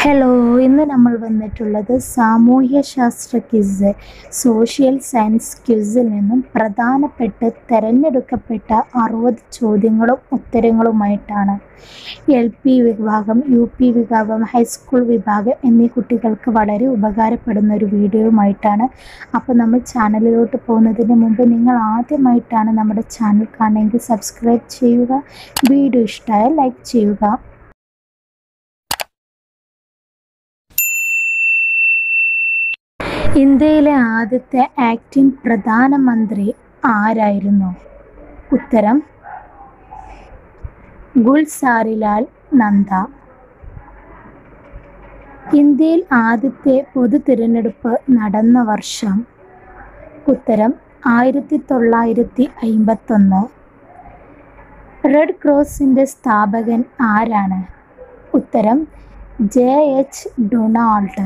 hello ഇന്ന് നമ്മൾ വന്നിട്ടുള്ളത് സാമൂഹ്യ ശാസ്ത്ര ക്വിസ് സോഷ്യൽ സയൻസ് ക്വിസിൽ നിന്നും പ്രധാനപ്പെട്ട് തിരഞ്ഞെടുക്കപ്പെട്ട അറുപത് ചോദ്യങ്ങളും ഉത്തരങ്ങളുമായിട്ടാണ് എൽ പി വിഭാഗം യു പി വിഭാഗം ഹൈസ്കൂൾ വിഭാഗം എന്നീ കുട്ടികൾക്ക് വളരെ ഉപകാരപ്പെടുന്ന ഒരു വീഡിയോയുമായിട്ടാണ് അപ്പോൾ നമ്മൾ ചാനലിലോട്ട് പോകുന്നതിന് മുമ്പ് നിങ്ങൾ ആദ്യമായിട്ടാണ് നമ്മുടെ ചാനൽ കാണുമെങ്കിൽ സബ്സ്ക്രൈബ് ചെയ്യുക വീഡിയോ ഇഷ്ടമായാൽ ലൈക്ക് ചെയ്യുക ഇന്ത്യയിലെ ആദ്യത്തെ ആക്ടിംഗ് പ്രധാനമന്ത്രി ആരായിരുന്നു ഉത്തരം ഗുൽസാരിലാൽ നന്ദ ഇന്ത്യയിൽ ആദ്യത്തെ പൊതു തിരഞ്ഞെടുപ്പ് നടന്ന വർഷം ഉത്തരം ആയിരത്തി തൊള്ളായിരത്തി അയിമ്പത്തൊന്ന് റെഡ് ക്രോസിൻ്റെ സ്ഥാപകൻ ആരാണ് ഉത്തരം ജെ എച്ച് ഡൊണാൾഡ്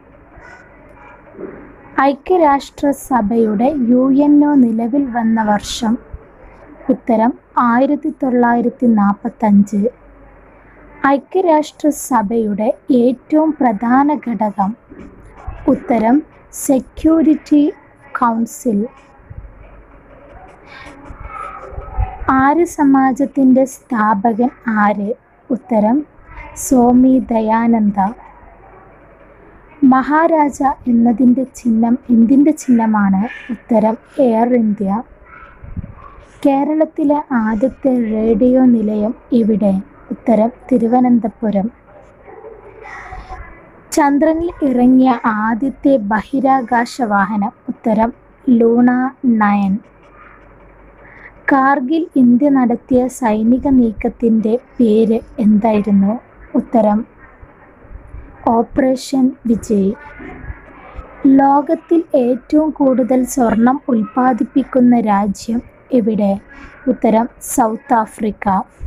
ഐക്യരാഷ്ട്രസഭയുടെ യു എൻ ഒ നിലവിൽ വന്ന വർഷം ഉത്തരം ആയിരത്തി തൊള്ളായിരത്തി നാൽപ്പത്തഞ്ച് ഐക്യരാഷ്ട്രസഭയുടെ ഏറ്റവും പ്രധാന ഘടകം ഉത്തരം സെക്യൂരിറ്റി കൗൺസിൽ ആര്യ സമാജത്തിൻ്റെ സ്ഥാപകൻ ആര് ഉത്തരം സ്വാമി ദയാനന്ദ മഹാരാജ എന്നതിൻ്റെ ചിഹ്നം എന്തിൻ്റെ ചിഹ്നമാണ് ഉത്തരം എയർ ഇന്ത്യ കേരളത്തിലെ ആദ്യത്തെ റേഡിയോ നിലയം എവിടെ ഉത്തരം തിരുവനന്തപുരം ചന്ദ്രനിൽ ഇറങ്ങിയ ആദ്യത്തെ ബഹിരാകാശ വാഹനം ഉത്തരം ലൂണ നയൻ കാർഗിൽ ഇന്ത്യ നടത്തിയ സൈനിക നീക്കത്തിൻ്റെ പേര് എന്തായിരുന്നു ഉത്തരം ഓപ്പറേഷൻ വിജയ് ലോകത്തിൽ ഏറ്റവും കൂടുതൽ സ്വർണം ഉൽപ്പാദിപ്പിക്കുന്ന രാജ്യം എവിടെ ഉത്തരം സൗത്ത് ആഫ്രിക്ക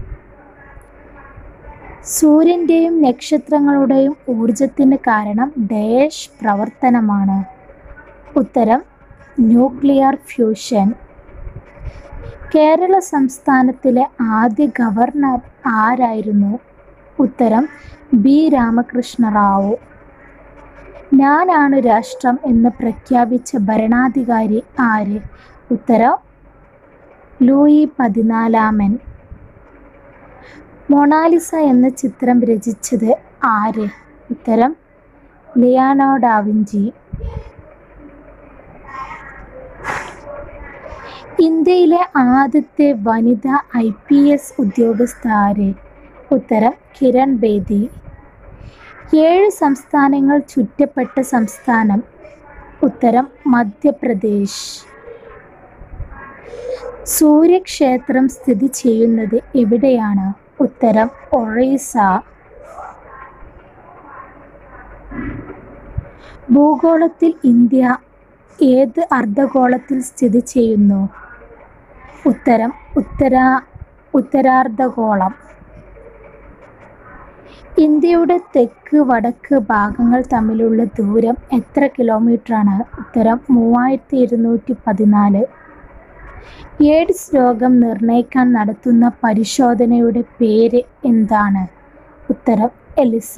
സൂര്യൻ്റെയും നക്ഷത്രങ്ങളുടെയും ഊർജത്തിന് കാരണം ഡേഷ് പ്രവർത്തനമാണ് ഉത്തരം ന്യൂക്ലിയർ ഫ്യൂഷൻ കേരള സംസ്ഥാനത്തിലെ ആദ്യ ഗവർണർ ആരായിരുന്നു ഉത്തരം ബി രാമകൃഷ്ണ റാവു ഞാനാണ് രാഷ്ട്രം എന്ന് പ്രഖ്യാപിച്ച ഭരണാധികാരി ആര് ഉത്തരം ലൂയി പതിനാലാമൻ മൊണാലിസ എന്ന ചിത്രം രചിച്ചത് ആര് ഉത്തരം ലിയാനോ ഡാവിഞ്ചി ഇന്ത്യയിലെ ആദ്യത്തെ വനിതാ ഐ പി എസ് ഉദ്യോഗസ്ഥ ആര് ഉത്തരം കിരൺ ബേദി ഏഴ് സംസ്ഥാനങ്ങൾ ചുറ്റപ്പെട്ട സംസ്ഥാനം ഉത്തരം മധ്യപ്രദേശ് സൂര്യക്ഷേത്രം സ്ഥിതി ചെയ്യുന്നത് എവിടെയാണ് ഉത്തരം ഒറീസ ഭൂഗോളത്തിൽ ഇന്ത്യ ഏത് അർദ്ധഗോളത്തിൽ സ്ഥിതി ചെയ്യുന്നു ഉത്തരം ഉത്തരാ ഉത്തരാർദ്ധഗോളം ഇന്ത്യയുടെ തെക്ക് വടക്ക് ഭാഗങ്ങൾ തമ്മിലുള്ള ദൂരം എത്ര കിലോമീറ്ററാണ് ഉത്തരം മൂവായിരത്തി ഇരുന്നൂറ്റി പതിനാല് എയ്ഡ്സ് രോഗം നിർണയിക്കാൻ നടത്തുന്ന പരിശോധനയുടെ പേര് എന്താണ് ഉത്തരം എലിസ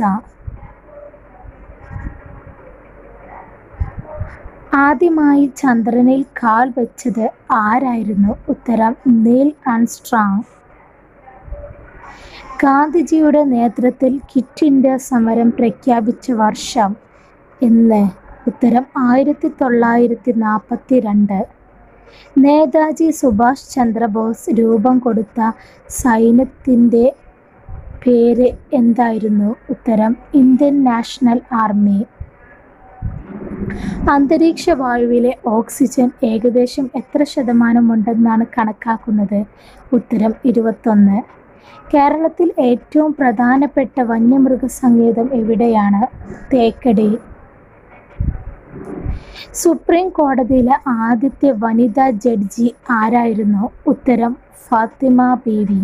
ആദ്യമായി ചന്ദ്രനിൽ കാൽ വെച്ചത് ആരായിരുന്നു ഉത്തരം നീൽ ആംസ്ട്രോങ് ഗാന്ധിജിയുടെ നേതൃത്വത്തിൽ ക്വിറ്റ് ഇന്ത്യ സമരം പ്രഖ്യാപിച്ച വർഷം എന്ന് ഉത്തരം ആയിരത്തി തൊള്ളായിരത്തി നാൽപ്പത്തി രണ്ട് നേതാജി സുഭാഷ് ചന്ദ്രബോസ് രൂപം കൊടുത്ത സൈന്യത്തിൻ്റെ പേര് എന്തായിരുന്നു ഉത്തരം ഇന്ത്യൻ നാഷണൽ ആർമി അന്തരീക്ഷ വായുവിലെ ഓക്സിജൻ ഏകദേശം എത്ര ശതമാനമുണ്ടെന്നാണ് കണക്കാക്കുന്നത് ഉത്തരം ഇരുപത്തൊന്ന് കേരളത്തിൽ ഏറ്റവും പ്രധാനപ്പെട്ട വന്യമൃഗസങ്കേതം എവിടെയാണ് തേക്കടി സുപ്രീം കോടതിയിലെ ആദ്യത്തെ വനിതാ ജഡ്ജി ആരായിരുന്നു ഉത്തരം ഫാത്തിമ ബീവി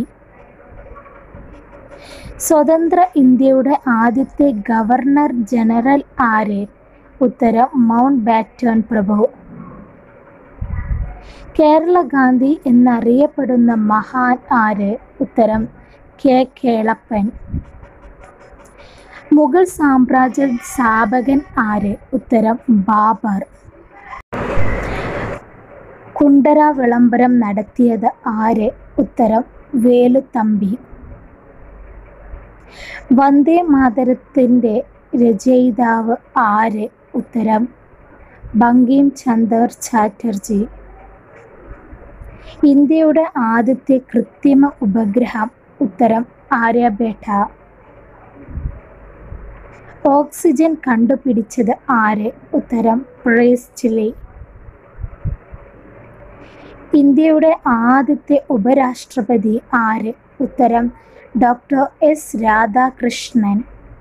സ്വതന്ത്ര ഇന്ത്യയുടെ ആദ്യത്തെ ഗവർണർ ജനറൽ ആര് ഉത്തരം മൗണ്ട് ബാറ്റൺ പ്രഭു കേരള ഗാന്ധി എന്നറിയപ്പെടുന്ന മഹാൻ ആര് ഉത്തരം കെ കേളപ്പൻ മുഗൾ സാമ്രാജ്യ സ്ഥാപകൻ ആര് ഉത്തരം ബാബർ കുണ്ടറ വിളംബരം നടത്തിയത് ആര് ഉത്തരം വേലുത്തമ്പി വന്ദേ മാതരത്തിൻ്റെ രചയിതാവ് ആര് ഉത്തരം ബങ്കിം ചന്ദർ ചാറ്റർജി ഇന്ത്യയുടെ ആദ്യത്തെ കൃത്രിമ ഉപഗ്രഹം ഉത്തരം ആര്യഭേട്ട ഓക്സിജൻ കണ്ടുപിടിച്ചത് ആര് ഉത്തരം പ്രേസ്റ്റിലി ഇന്ത്യയുടെ ആദ്യത്തെ ഉപരാഷ്ട്രപതി ആര് ഉത്തരം ഡോക്ടർ എസ് രാധാകൃഷ്ണൻ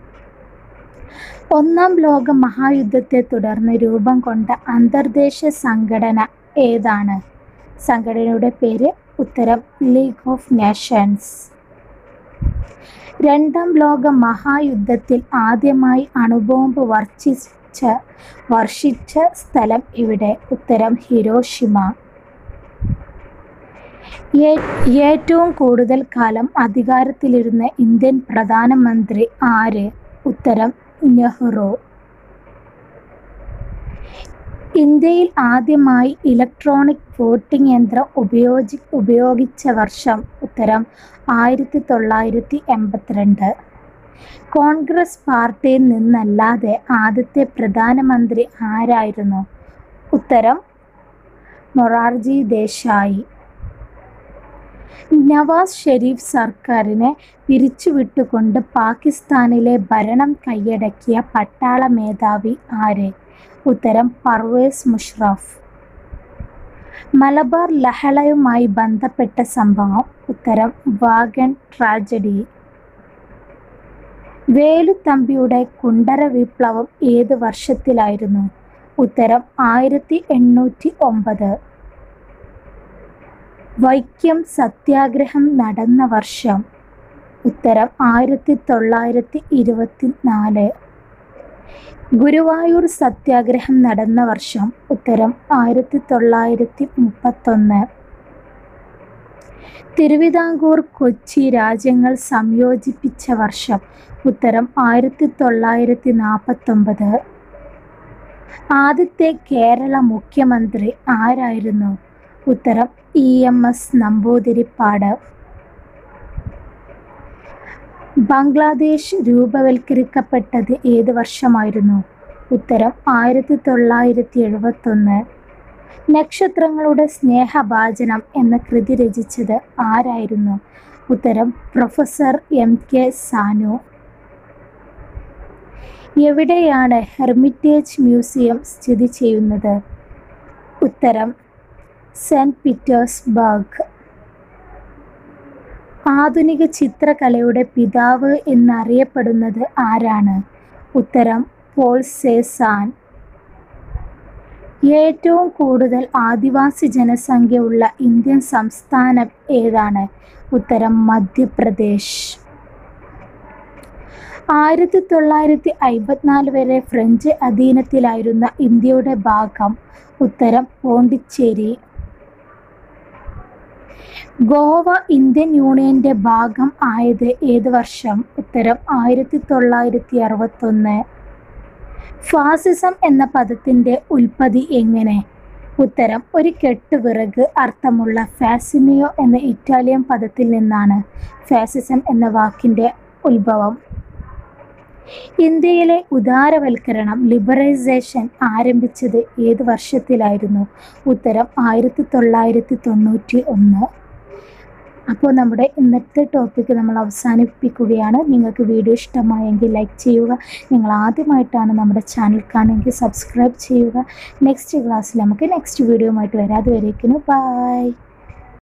ഒന്നാം ലോക മഹായുദ്ധത്തെ തുടർന്ന് രൂപം കൊണ്ട അന്തർദേശ സംഘടന ഏതാണ് സംഘടനയുടെ പേര് ഉത്തരം ലീഗ് ഓഫ് നേഷൻസ് രണ്ടാം ലോക മഹായുദ്ധത്തിൽ ആദ്യമായി അണുബോംബ് വർഷിച്ച വർഷിച്ച സ്ഥലം ഇവിടെ ഉത്തരം ഹിരോഷിമ ഏ- ഏറ്റവും കൂടുതൽ കാലം അധികാരത്തിലിരുന്ന ഇന്ത്യൻ പ്രധാനമന്ത്രി ആര് ഉത്തരം നെഹ്റു ഇന്ത്യയിൽ ആദ്യമായി ഇലക്ട്രോണിക് വോട്ടിംഗ് യന്ത്രം ഉപയോഗി ഉപയോഗിച്ച വർഷം ഉത്തരം ആയിരത്തി തൊള്ളായിരത്തി എൺപത്തിരണ്ട് കോൺഗ്രസ് പാർട്ടിയിൽ നിന്നല്ലാതെ ആദ്യത്തെ പ്രധാനമന്ത്രി ആരായിരുന്നു ഉത്തരം മൊറാർജി ദേശായി നവാസ് ഷെരീഫ് സർക്കാരിനെ പിരിച്ചുവിട്ടുകൊണ്ട് പാകിസ്ഥാനിലെ ഭരണം കൈയടക്കിയ പട്ടാള മേധാവി ആര് ഉത്തരം പർവേസ് മുഷറഫ് മലബാർ ലഹളയുമായി ബന്ധപ്പെട്ട സംഭവം ഉത്തരം വാഗൺ ട്രാജഡി വേലുത്തമ്പിയുടെ കുണ്ടറ വിപ്ലവം ഏത് വർഷത്തിലായിരുന്നു ഉത്തരം ആയിരത്തി എണ്ണൂറ്റി ഒമ്പത് വൈക്കം സത്യാഗ്രഹം നടന്ന വർഷം ഉത്തരം ആയിരത്തി തൊള്ളായിരത്തി ഇരുപത്തി നാല് ഗുരുവായൂർ സത്യാഗ്രഹം നടന്ന വർഷം ഉത്തരം ആയിരത്തി തൊള്ളായിരത്തി മുപ്പത്തൊന്ന് തിരുവിതാംകൂർ കൊച്ചി രാജ്യങ്ങൾ സംയോജിപ്പിച്ച വർഷം ഉത്തരം ആയിരത്തി തൊള്ളായിരത്തി നാൽപ്പത്തൊമ്പത് ആദ്യത്തെ കേരള മുഖ്യമന്ത്രി ആരായിരുന്നു ഉത്തരം E M S Namboodiripad Bangladesh രൂപവൽക്കരിക്കപ്പെട്ടത് ഏത് വർഷമായിരുന്നു ഉത്തരം ആയിരത്തി തൊള്ളായിരത്തി എഴുപത്തൊന്ന് നക്ഷത്രങ്ങളുടെ സ്നേഹഭാജനം എന്ന കൃതി രചിച്ചത് ആരായിരുന്നു ഉത്തരം പ്രൊഫസർ എം കെ സാനു എവിടെയാണ് ഹെർമിറ്റേജ് മ്യൂസിയം സ്ഥിതി ചെയ്യുന്നത് ഉത്തരം സെൻറ്റ് പീറ്റേഴ്സ്ബർഗ് ആധുനിക ചിത്രകലയുടെ പിതാവ് എന്നറിയപ്പെടുന്നത് ആരാണ് ഉത്തരം പോൾ സേസാൻ ഏറ്റവും കൂടുതൽ ആദിവാസി ജനസംഖ്യ ഉള്ള ഇന്ത്യൻ സംസ്ഥാനം ഏതാണ് ഉത്തരം മധ്യപ്രദേശ് ആയിരത്തി തൊള്ളായിരത്തി അമ്പത്തിനാല് വരെ ഫ്രഞ്ച് അധീനത്തിലായിരുന്ന ഇന്ത്യയുടെ ഭാഗം ഉത്തരം പോണ്ടിച്ചേരി ഗോവ ഇന്ത്യൻ യൂണിയന്റെ ഭാഗം ആയത് ഏത് വർഷം ഉത്തരം ആയിരത്തി തൊള്ളായിരത്തി അറുപത്തൊന്ന് ഫാസിസം എന്ന പദത്തിൻ്റെ ഉൽപ്പത്തി എങ്ങനെ ഉത്തരം ഒരു കെട്ട് വിറക് അർത്ഥമുള്ള ഫാസിനിയോ എന്ന ഇറ്റാലിയൻ പദത്തിൽ നിന്നാണ് ഫാസിസം എന്ന വാക്കിൻ്റെ ഉത്ഭവം ഇന്ത്യയിലെ ഉദാരവൽക്കരണം ലിബറൈസേഷൻ ആരംഭിച്ചത് ഏത് വർഷത്തിലായിരുന്നു ഉത്തരം ആയിരത്തി തൊള്ളായിരത്തി തൊണ്ണൂറ്റി ഒന്ന് അപ്പോൾ നമ്മുടെ ഇന്നത്തെ ടോപ്പിക്ക് നമ്മൾ അവസാനിപ്പിക്കുകയാണ് നിങ്ങൾക്ക് വീഡിയോ ഇഷ്ടമായെങ്കിൽ ലൈക്ക് ചെയ്യുക നിങ്ങൾ ആദ്യമായിട്ടാണ് നമ്മുടെ ചാനൽ കാണുമെങ്കിൽ സബ്സ്ക്രൈബ് ചെയ്യുക നെക്സ്റ്റ് ക്ലാസ്സിൽ നമുക്ക് നെക്സ്റ്റ് വീഡിയോ ആയിട്ട് വരാം അതുവരേക്കിന് ബൈ